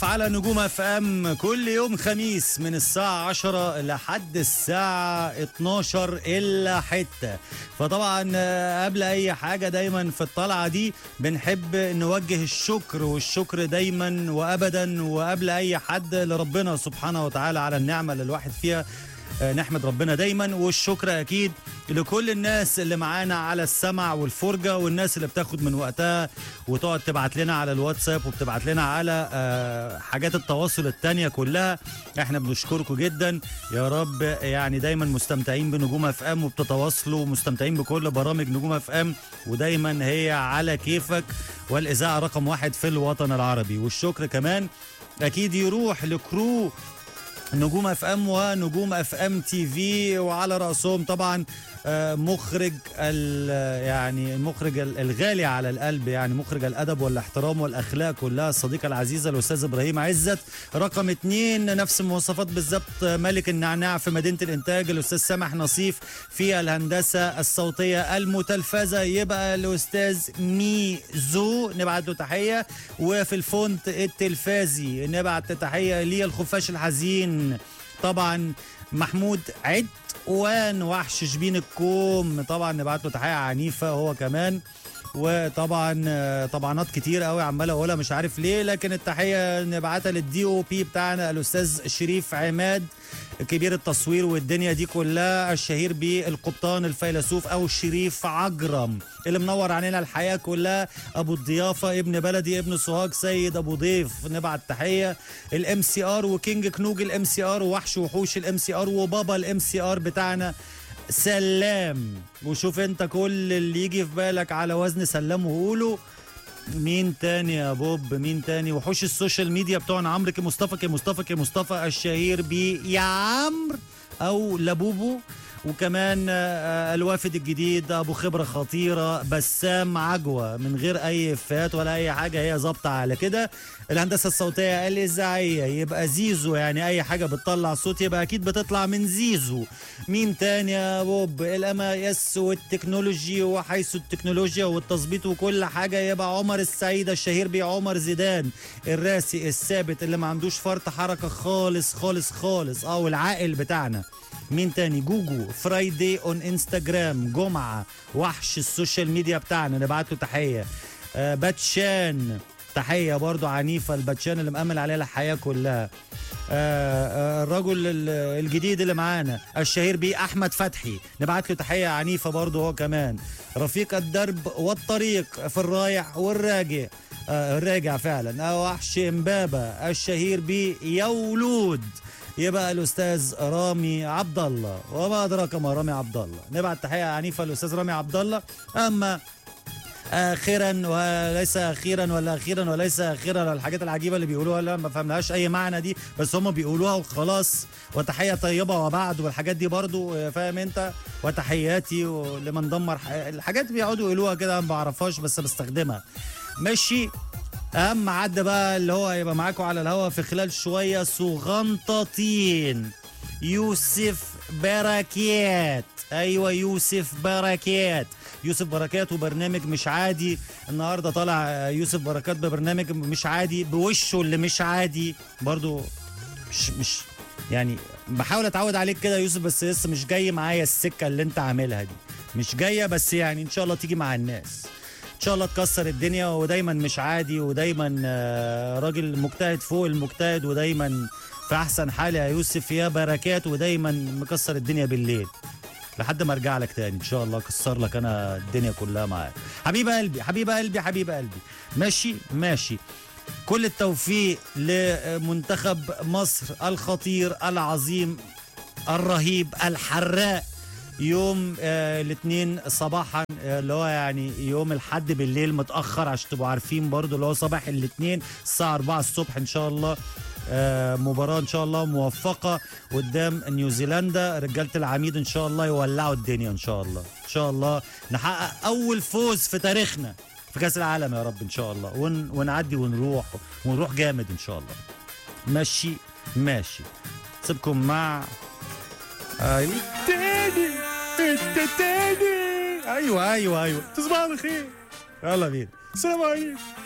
على نجوم اف ام كل يوم خميس من الساعة 10 لحد الساعة 12 إلا حتة فطبعا آه، قبل أي حاجة دايما في الطلعة دي بنحب نوجه الشكر والشكر دايما وأبدا وقبل أي حد لربنا سبحانه وتعالى على النعمة اللي الواحد فيها آه، نحمد ربنا دايما والشكر اكيد لكل الناس اللي معانا على السمع والفرجه والناس اللي بتاخد من وقتها وتقعد تبعت لنا على الواتساب وبتبعت لنا على آه، حاجات التواصل التانية كلها احنا بنشكركم جدا يا رب يعني دايما مستمتعين بنجوم اف ام وبتتواصلوا ومستمتعين بكل برامج نجوم اف ام ودايما هي على كيفك والاذاعه رقم واحد في الوطن العربي والشكر كمان اكيد يروح لكرو نجوم اف ام ونجوم اف ام تي في وعلى راسهم طبعا آه، مخرج ال- يعني المخرج ال- الغالي على القلب يعني مخرج الادب والاحترام والاخلاق كلها الصديقه العزيزه الاستاذ ابراهيم عزت رقم اتنين نفس المواصفات بالظبط آه، ملك النعناع في مدينه الانتاج الاستاذ سامح نصيف في الهندسه الصوتيه المتلفزه يبقى الاستاذ ميزو نبعت له تحيه وفي الفونت التلفازي نبعت تحيه ليه الخفاش الحزين طبعا محمود عد وان وحش شبين الكوم طبعا نبعت له تحيه عنيفه هو كمان وطبعا آه، طبعات كتير قوي عمال اقولها مش عارف ليه لكن التحيه نبعتها للدي او بي بتاعنا الاستاذ شريف عماد كبير التصوير والدنيا دي كلها الشهير بالقبطان الفيلسوف او الشريف عجرم اللي منور علينا الحياه كلها ابو الضيافه ابن بلدي ابن سوهاج سيد ابو ضيف نبعت تحيه الام سي ار وكينج كنوج الام سي ار ووحش وحوش الام سي ار وبابا الام سي ار بتاعنا سلام وشوف انت كل اللي يجي في بالك على وزن سلام وقوله مين تاني يا بوب مين تاني وحوش السوشيال ميديا بتوعنا عمرو كي مصطفى كي مصطفى كي مصطفى الشهير بي يا عمرو او لبوبو وكمان آه، آه، الوافد الجديد ابو خبره خطيره بسام عجوه من غير اي افات ولا اي حاجه هي ظابطه على كده الهندسه الصوتيه الاذاعيه يبقى زيزو يعني اي حاجه بتطلع صوت يبقى اكيد بتطلع من زيزو مين تاني يا بوب الام اس والتكنولوجي وحيث التكنولوجيا والتظبيط وكل حاجه يبقى عمر السعيد الشهير بيه عمر زيدان الراسي الثابت اللي ما عندوش فرط حركه خالص خالص خالص اه والعاقل بتاعنا مين تاني جوجو فرايدي اون انستجرام جمعه وحش السوشيال ميديا بتاعنا نبعت له تحيه آه باتشان تحيه برضو عنيفه الباتشان اللي مأمن عليها الحياه كلها آه، آه، الرجل ال- الجديد اللي معانا الشهير بيه احمد فتحي نبعت له تحيه عنيفه برضه هو كمان رفيق الدرب والطريق في الرايح والراجع آه، الراجع فعلا آه، وحش امبابه الشهير بيه يولود يبقى الاستاذ رامي عبد الله وما ادراك ما رامي عبد الله نبعت تحيه عنيفه للاستاذ رامي عبد الله اما اخرا وليس اخيرا ولا اخيرا وليس اخيرا ولا الحاجات العجيبه اللي بيقولوها لا ما فهمناش اي معنى دي بس هم بيقولوها وخلاص وتحيه طيبه وبعد والحاجات دي برضو فاهم انت وتحياتي ولمن دمر ح- الحاجات اللي بيقعدوا يقولوها كده أنا ما بعرفهاش بس بستخدمها ماشي اهم عد بقى اللي هو هيبقى معاكم على الهوا في خلال شويه صغنطتين يوسف بركات ايوه يوسف بركات يوسف بركات وبرنامج مش عادي النهارده طالع آه، يوسف بركات ببرنامج مش عادي بوشه اللي مش عادي برضو مش مش يعني بحاول اتعود عليك كده يا يوسف بس لسه مش جاي معايا السكه اللي انت عاملها دي مش جايه بس يعني ان شاء الله تيجي مع الناس ان شاء الله تكسر الدنيا ودايما مش عادي ودايما آه، راجل مجتهد فوق المجتهد ودايما في احسن حال يا يوسف يا بركات ودايما مكسر الدنيا بالليل لحد ما ارجع لك تاني ان شاء الله اكسر لك انا الدنيا كلها معاك حبيب قلبي حبيب قلبي حبيب قلبي ماشي ماشي كل التوفيق لمنتخب مصر الخطير العظيم الرهيب الحراق يوم آه الاثنين صباحا آه اللي هو يعني يوم الحد بالليل متاخر عشان تبقوا عارفين برضو اللي هو صباح الاثنين الساعه 4 الصبح ان شاء الله آه مباراه ان شاء الله موفقه قدام نيوزيلندا رجاله العميد ان شاء الله يولعوا الدنيا ان شاء الله ان شاء الله نحقق اول فوز في تاريخنا في كاس العالم يا رب ان شاء الله ون ونعدي ونروح ونروح جامد ان شاء الله ماشي ماشي سيبكم مع ايوه تاني انت تاني ايوه ايوه ايوه تصبحوا على خير يلا بينا السلام عليكم